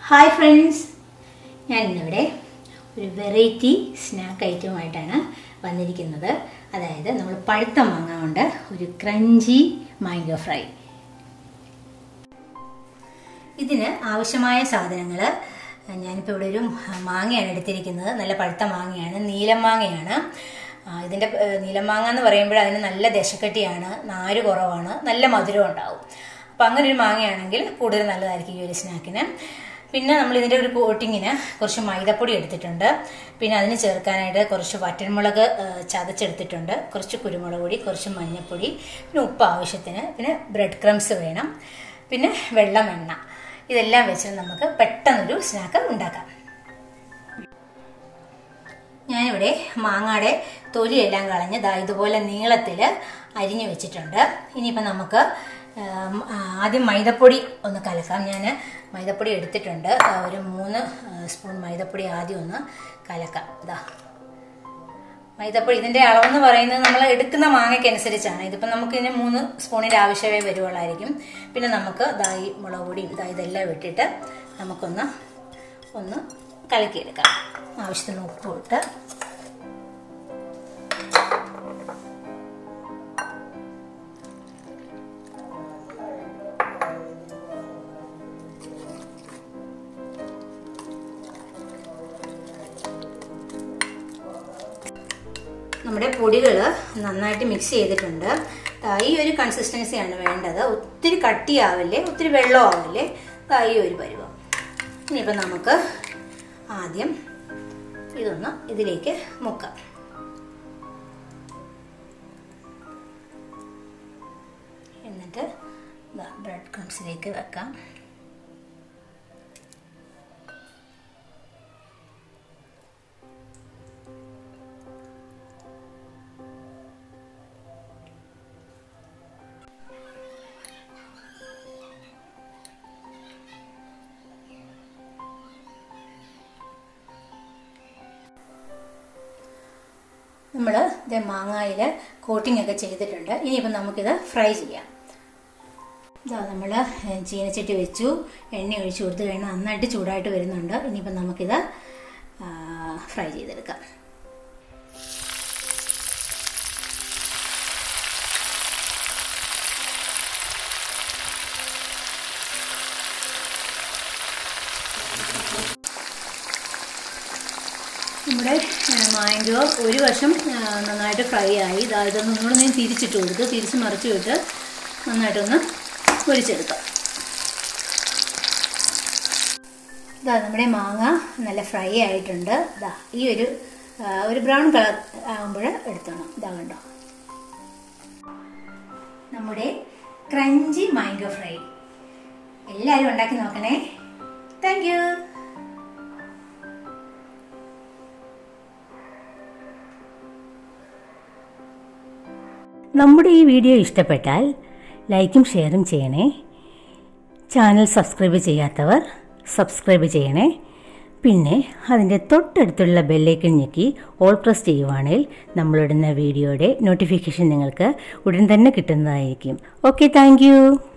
hi friends ഞാൻ ഇന്നിവിടെ ഒരു വെറൈറ്റി സ്നാക്ക് ഐറ്റമായിട്ടാണ് വന്നിരിക്കുന്നത് അതായത് നമ്മൾ പഴുത്ത മാങ്ങ കൊണ്ട് ഒരു ക്രഞ്ചി മാംഗോ ഫ്രൈ ഇതിന് ആവശ്യമായ സാധനങ്ങൾ ഞാനിപ്പോൾ ഇവിടെ ഒരു മാങ്ങയാണ് എടുത്തിരിക്കുന്നത് നല്ല പഴുത്ത മാങ്ങയാണ് നീലം മാങ്ങയാണ് ആ, ഇതിൻ്റെ ഏഹ്, നീലം മാങ്ങ എന്ന് പറയുമ്പോൾ അതിന് നല്ല ദശക്കട്ടിയാണ് നാര് കുറവാണ് നല്ല മധുരം ഉണ്ടാവും അപ്പം അങ്ങനെ ഒരു മാങ്ങയാണെങ്കിൽ കൂടുതൽ നല്ലതായിരിക്കും ഈ ഒരു സ്നാക്കിന് പിന്നെ നമ്മൾ ഇതിൻ്റെ ഒരു കോട്ടിങ്ങിന് കുറച്ച് മൈദപ്പൊടി എടുത്തിട്ടുണ്ട് പിന്നെ അതിന് ചേർക്കാനായിട്ട് കുറച്ച് വറ്റൻമുളക് ഏഹ്, ചതച്ചെടുത്തിട്ടുണ്ട് കുറച്ച് കുരുമുളക് പൊടി കുറച്ച് മഞ്ഞൾപ്പൊടി പിന്നെ ഉപ്പ് ആവശ്യത്തിന് പിന്നെ ബ്രെഡ് ക്രംസ് വേണം പിന്നെ വെള്ളം എണ്ണ ഇതെല്ലാം വെച്ച് നമുക്ക് പെട്ടെന്നൊരു സ്നാക്ക് ഉണ്ടാക്കാം ഞാനിവിടെ മാങ്ങയുടെ തൊലിയെല്ലാം കളഞ്ഞ് ദാ ഇതുപോലെ നീളത്തിൽ അരിഞ്ഞു വെച്ചിട്ടുണ്ട് ഇനിയിപ്പോൾ നമുക്ക് ആം, ആദ്യം മൈദപ്പൊടി ഒന്ന് കലക്കാം ഞാൻ മൈദപ്പൊടി എടുത്തിട്ടുണ്ട് ദാ ഒരു മൂന്ന് ആ, സ്പൂൺ മൈദപ്പൊടി ആദ്യം ഒന്ന് കലക്കാം ഇതാ മൈദപ്പൊടി ഇതിൻ്റെ അളവെന്ന് പറയുന്നത് നമ്മൾ എടുക്കുന്ന മാങ്ങയ്ക്ക് അനുസരിച്ചാണ് ഇതിപ്പോൾ നമുക്ക് ഇതിന് മൂന്ന് സ്പൂണിൻ്റെ ആവശ്യമേ വരുവുള്ളായിരിക്കും പിന്നെ നമുക്ക് ദാ ഈ മുളക് പൊടിയും ദാ ഇതെല്ലാം ഇട്ടിട്ട് നമുക്കൊന്ന് ഒന്ന് കലക്കിയെടുക്കാം ആവശ്യത്തിന് ഉപ്പ് ഇട്ട് നമ്മുടെ പൊടികൾ നന്നായിട്ട് മിക്സ് ചെയ്തിട്ടുണ്ട് ദാ ഈ ഒരു കൺസിസ്റ്റൻസിയാണ് വേണ്ടത് ഒത്തിരി കട്ടിയാവില്ലേ ഒത്തിരി വെള്ളം ആവില്ലേ ദാ ഈ ഒരു പരുവം ഇനിയിപ്പോൾ നമുക്ക് ആദ്യം ഇതൊന്ന് ഇതിലേക്ക് മുക്കാം എന്നിട്ട് ബ്രെഡ് ക്രംസിലേക്ക് വെക്കാം നമ്മൾ ഇത് മാങ്ങയിൽ കോട്ടിംഗ് ഒക്കെ ചെയ്തിട്ടുണ്ട് ഇനിയിപ്പം നമുക്കിത് ഫ്രൈ ചെയ്യാം ഇതാ നമ്മൾ ചീനച്ചട്ടി വെച്ചു എണ്ണ ഒഴിച്ചു കൊടുത്തു കഴിഞ്ഞാൽ നന്നായിട്ട് ചൂടായിട്ട് വരുന്നുണ്ട് ഇനിയിപ്പം നമുക്കിത് ഫ്രൈ ചെയ്തെടുക്കാം നമ്മുടെ മാങ്കോ ഒരു വശം ആ, നന്നായിട്ട് ഫ്രൈ ആയി ഇതാ ഇതൊന്ന് ഒന്നുകൂടെ ഞാൻ തിരിച്ചിട്ട് കൊടുത്തു തിരിച്ച് മറിച്ച് വിട്ട് നന്നായിട്ടൊന്ന് പൊരിച്ചെടുക്കാം ഇതാ നമ്മുടെ മാങ്ങ നല്ല ഫ്രൈ ആയിട്ടുണ്ട് ഇതാ ഈ ഒരു ആ, ഒരു ബ്രൗൺ കളർ ആകുമ്പോൾ എടുത്തോണം ഇതാ കണ്ടോ നമ്മുടെ ക്രഞ്ചി മാംഗോ ഫ്രൈ എല്ലാവരും ഉണ്ടാക്കി നോക്കണേ താങ്ക് യു നമ്മുടെ ഈ വീഡിയോ ഇഷ്ടപ്പെട്ടാൽ ലൈക്കും ഷെയറും ചെയ്യണേ ചാനൽ സബ്സ്ക്രൈബ് ചെയ്യാത്തവർ സബ്സ്ക്രൈബ് ചെയ്യണേ പിന്നെ അതിൻ്റെ തൊട്ടടുത്തുള്ള ബെല്ലൈക്കൺ ഞെക്കി ഓൾ പ്രസ് ചെയ്യുവാണെങ്കിൽ നമ്മളിടുന്ന വീഡിയോയുടെ നോട്ടിഫിക്കേഷൻ നിങ്ങൾക്ക് ഉടൻ തന്നെ കിട്ടുന്നതായിരിക്കും ഓക്കെ താങ്ക്